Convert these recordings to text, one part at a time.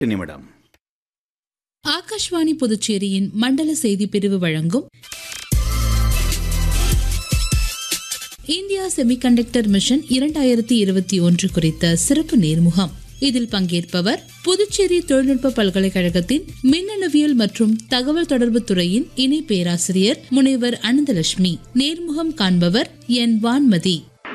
நிமிடம் ஆகாஷ்வாணி புதுச்சேரியின் மண்டல செய்தி பிரிவு வழங்கும் இந்தியா செமிகண்டக்டர் மிஷன் இரண்டாயிரத்தி இருபத்தி ஒன்று குறித்த சிறப்பு நேர்முகம் இதில் பங்கேற்பவர் புதுச்சேரி தொழில்நுட்ப பல்கலைக்கழகத்தின் மின்னணுவியல் மற்றும் தகவல் தொடர்பு துறையின் இணை பேராசிரியர் முனைவர் அனந்தலட்சுமி நேர்முகம் காண்பவர் என் வான்மதி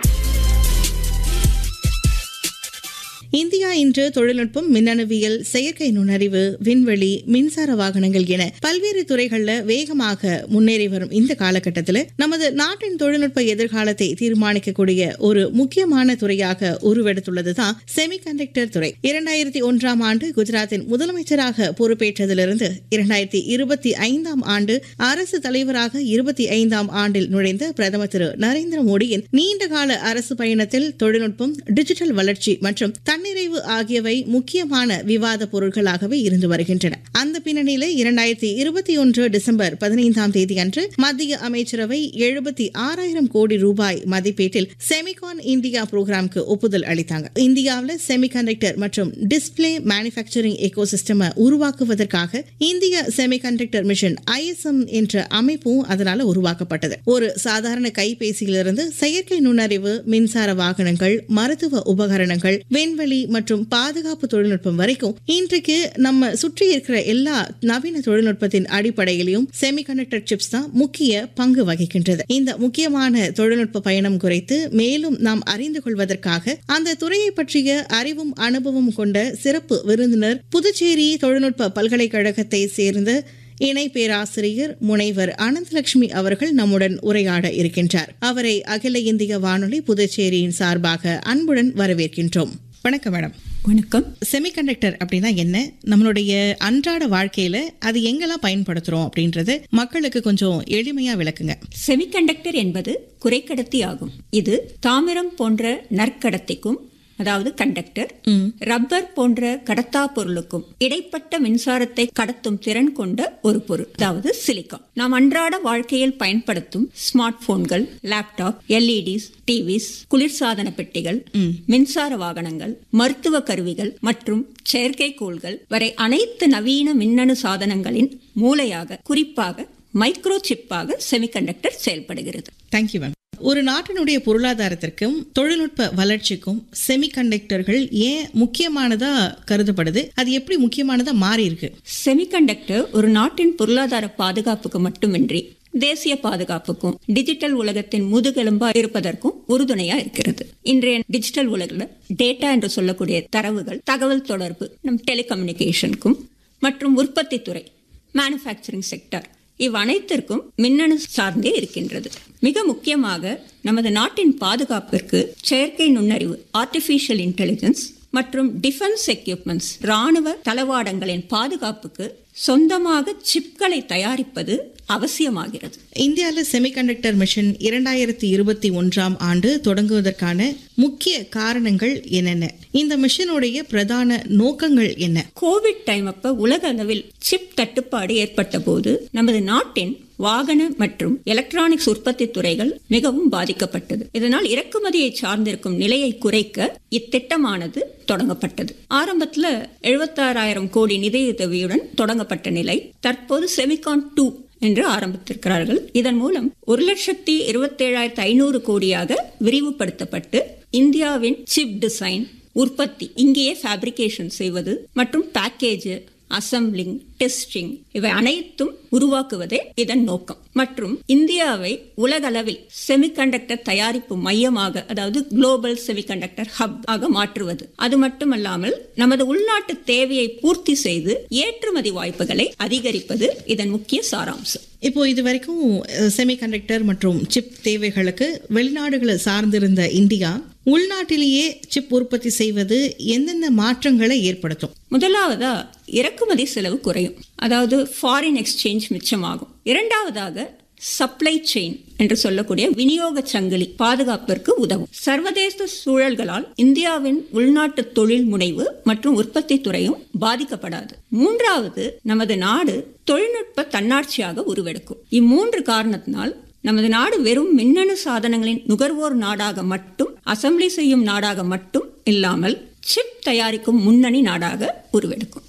இந்தியா இன்று தொழில்நுட்பம் மின்னணுவியல் செயற்கை நுண்ணறிவு விண்வெளி மின்சார வாகனங்கள் என பல்வேறு துறைகள்ல வேகமாக முன்னேறி வரும் இந்த காலகட்டத்தில் நமது நாட்டின் தொழில்நுட்ப எதிர்காலத்தை தீர்மானிக்கக்கூடிய ஒரு முக்கியமான துறையாக உருவெடுத்துள்ளதுதான் செமிகண்டக்டர் துறை இரண்டாயிரத்தி ஒன்றாம் ஆண்டு குஜராத்தின் முதலமைச்சராக பொறுப்பேற்றதிலிருந்து இரண்டாயிரத்தி இருபத்தி ஐந்தாம் ஆண்டு அரசு தலைவராக இருபத்தி ஐந்தாம் ஆண்டில் நுழைந்த பிரதமர் திரு நரேந்திர மோடியின் நீண்டகால அரசு பயணத்தில் தொழில்நுட்பம் டிஜிட்டல் வளர்ச்சி மற்றும் தன்னிறைவு ஆகியவை முக்கியமான விவாத பொருட்களாகவே இருந்து வருகின்றன அந்த பின்னணியில இரண்டாயிரத்தி இருபத்தி ஒன்று டிசம்பர் பதினைந்தாம் தேதி அன்று மத்திய அமைச்சரவை எழுபத்தி ஆறாயிரம் கோடி ரூபாய் மதிப்பீட்டில் செமிகான் இந்தியா புரோகிராமுக்கு ஒப்புதல் அளித்தாங்க இந்தியாவில் செமிகண்டக்டர் மற்றும் டிஸ்பிளே மேனுஃபேக்சரிங் எக்கோசிஸ்டம் உருவாக்குவதற்காக இந்திய செமிகண்டக்டர் மிஷன் ஐஎஸ்எம் என்ற அமைப்பும் அதனால உருவாக்கப்பட்டது ஒரு சாதாரண கைபேசியிலிருந்து செயற்கை நுண்ணறிவு மின்சார வாகனங்கள் மருத்துவ உபகரணங்கள் விண்வெளி மற்றும் பாதுகாப்பு தொழில்நுட்பம் வரைக்கும் இன்றைக்கு நம்ம சுற்றி இருக்கிற எல்லா நவீன தொழில்நுட்பத்தின் அடிப்படையிலும் செமிகண்டக்டர் சிப்ஸ் தான் முக்கிய பங்கு வகிக்கின்றது இந்த முக்கியமான தொழில்நுட்ப பயணம் குறித்து மேலும் நாம் அறிந்து கொள்வதற்காக அந்த துறையை பற்றிய அறிவும் அனுபவம் கொண்ட சிறப்பு விருந்தினர் புதுச்சேரி தொழில்நுட்ப பல்கலைக்கழகத்தை சேர்ந்த இணை பேராசிரியர் முனைவர் அனந்தலட்சுமி அவர்கள் நம்முடன் உரையாட இருக்கின்றார் அவரை அகில இந்திய வானொலி புதுச்சேரியின் சார்பாக அன்புடன் வரவேற்கின்றோம் வணக்கம் மேடம் வணக்கம் செமிகண்டக்டர் அப்படின்னா என்ன நம்மளுடைய அன்றாட வாழ்க்கையில அது எங்கெல்லாம் பயன்படுத்துறோம் அப்படின்றது மக்களுக்கு கொஞ்சம் எளிமையா விளக்குங்க செமிகண்டக்டர் என்பது குறைக்கடத்தி ஆகும் இது தாமிரம் போன்ற நற்கடத்திக்கும் அதாவது கண்டக்டர் ரப்பர் போன்ற கடத்தா பொருளுக்கும் இடைப்பட்ட மின்சாரத்தை கடத்தும் திறன் கொண்ட ஒரு பொருள் அதாவது சிலிக்கான் நாம் அன்றாட வாழ்க்கையில் பயன்படுத்தும் ஸ்மார்ட் போன்கள் லேப்டாப் எல்இடிஸ் டிவிஸ் குளிர்சாதன பெட்டிகள் மின்சார வாகனங்கள் மருத்துவ கருவிகள் மற்றும் செயற்கைக்கோள்கள் வரை அனைத்து நவீன மின்னணு சாதனங்களின் மூளையாக குறிப்பாக மைக்ரோ சிப்பாக செமிகண்டக்டர் செயல்படுகிறது தேங்க்யூ மேம் ஒரு நாட்டினுடைய பொருளாதாரத்திற்கும் தொழில்நுட்ப வளர்ச்சிக்கும் செமிகண்டக்டர்கள் ஏன் முக்கியமானதா கருதப்படுது அது எப்படி முக்கியமானதா மாறி இருக்கு செமிகண்டக்டர் ஒரு நாட்டின் பொருளாதார பாதுகாப்புக்கு மட்டுமின்றி தேசிய பாதுகாப்புக்கும் டிஜிட்டல் உலகத்தின் முதுகெலும்பா இருப்பதற்கும் உறுதுணையா இருக்கிறது இன்றைய டிஜிட்டல் உலகில் டேட்டா என்று சொல்லக்கூடிய தரவுகள் தகவல் தொடர்பு நம் டெலிகம்யூனிகேஷனுக்கும் மற்றும் உற்பத்தி துறை மேனுஃபேக்சரிங் செக்டர் இவ்வனைத்திற்கும் மின்னணு சார்ந்தே இருக்கின்றது மிக முக்கியமாக நமது நாட்டின் பாதுகாப்பிற்கு செயற்கை நுண்ணறிவு ஆர்டிபிஷியல் இன்டெலிஜென்ஸ் மற்றும் டிஃபென்ஸ் எக்யூப்மெண்ட்ஸ் ராணுவ தளவாடங்களின் பாதுகாப்புக்கு சொந்தமாக சிப்களை தயாரிப்பது அவசியமாகிறது இந்தியாவில் செமிகண்டக்டர் மிஷன் இரண்டாயிரத்தி இருபத்தி ஒன்றாம் ஆண்டு தொடங்குவதற்கான முக்கிய காரணங்கள் என்னென்ன இந்த மிஷனுடைய பிரதான நோக்கங்கள் என்ன கோவிட் டைம் அப்ப உலக அளவில் சிப் தட்டுப்பாடு ஏற்பட்ட போது நமது நாட்டின் வாகன மற்றும் எலக்ட்ரானிக்ஸ் உற்பத்தி துறைகள் மிகவும் பாதிக்கப்பட்டது இதனால் இறக்குமதியை சார்ந்திருக்கும் நிலையை குறைக்க இத்திட்டமானது தொடங்கப்பட்டது ஆரம்பத்துல எழுபத்தாறாயிரம் கோடி நிதியுதவியுடன் தொடங்கப்பட்ட நிலை தற்போது செமிகான் டூ என்று ஆரம்பித்திருக்கிறார்கள் இதன் மூலம் ஒரு லட்சத்தி இருபத்தேழாயிரத்தி ஐநூறு கோடியாக விரிவுபடுத்தப்பட்டு இந்தியாவின் சிப் டிசைன் உற்பத்தி இங்கேயே ஃபேப்ரிகேஷன் செய்வது மற்றும் பேக்கேஜ் அசம்பிளிங் டெஸ்டிங் இவை அனைத்தும் உருவாக்குவதே இதன் நோக்கம் மற்றும் இந்தியாவை உலகளவில் செமிகண்டக்டர் தயாரிப்பு மையமாக அதாவது குளோபல் செமிகண்டக்டர் ஹப் ஆக மாற்றுவது அது மட்டுமல்லாமல் நமது உள்நாட்டு தேவையை பூர்த்தி செய்து ஏற்றுமதி வாய்ப்புகளை அதிகரிப்பது இதன் முக்கிய சாராம்சம் இப்போ இது வரைக்கும் செமிகண்டக்டர் மற்றும் சிப் தேவைகளுக்கு வெளிநாடுகளை சார்ந்திருந்த இந்தியா உள்நாட்டிலேயே சிப் உற்பத்தி செய்வது எந்தெந்த மாற்றங்களை ஏற்படுத்தும் முதலாவதா இறக்குமதி செலவு குறையும் அதாவது ஃபாரின் எக்ஸ்சேஞ்ச் மிச்சமாகும் இரண்டாவதாக சப்ளை செயின் என்று சொல்லக்கூடிய விநியோக சங்கிலி பாதுகாப்பிற்கு உதவும் சர்வதேச சூழல்களால் இந்தியாவின் உள்நாட்டு தொழில் முனைவு மற்றும் உற்பத்தி துறையும் பாதிக்கப்படாது மூன்றாவது நமது நாடு தொழில்நுட்ப தன்னாட்சியாக உருவெடுக்கும் இம்மூன்று காரணத்தினால் நமது நாடு வெறும் மின்னணு சாதனங்களின் நுகர்வோர் நாடாக மட்டும் அசம்பிளி செய்யும் நாடாக மட்டும் இல்லாமல் சிப் தயாரிக்கும் முன்னணி நாடாக உருவெடுக்கும்